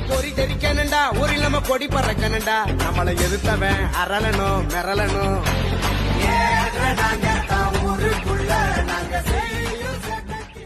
பொறி தெரிக்கணுண்டா ஊரில் நம்ம கொடி பறக்கணுண்டா நம்மளை எதிர்த்தவன் அரளணும் மிரளணும் ஏற நாங்க தான் ஊருக்குள்ள நாங்க செய்யும் சட்டத்தை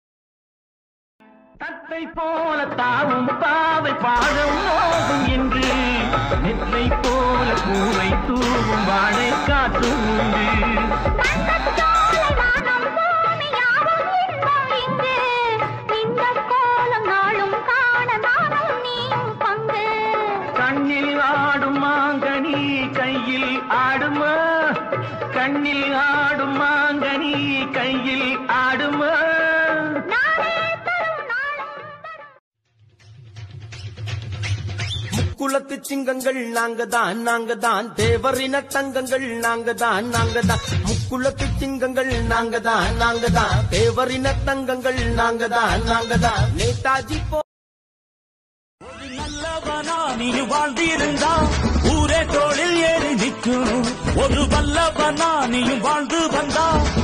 தத்தை போல தாவும் பாவை பாதம் நோகும் என்று நெற்றை போல பூவை தூவும் வாழை காற்றும் உண்டு தங்கச்சோலை வானம் பூமி யாவும் இன்பம் இங்கு. இன்பக் கோலம் நாளும் காண நானும் நீயும் பங்கு. கண்ணில் ஆடும் மாங்கனி கையில் ஆடுமா கண்ணில் ஆடும் மாங்கனி கையில் ஆடுமா நாளே தரும் நாளும் தரும். முக்குளத்து சிங்கங்கள் நாங்க தான் நாங்க தான் தேவரின தங்கங்கள் நாங்க தான் நாங்க தான் முக்குளத்து சிங்கங்கள் நாங்க தான் நாங்க தான் தேவரின தங்கங்கள் நாங்க தான் நாங்க தான் நேதாஜி போ நல்லவனா நீ வாழ்ந்திருந்தா ஊரே தோளில் ஏறி நிற்கும் ஒரு வல்லவனா நீயும் வாழ்ந்து வந்தா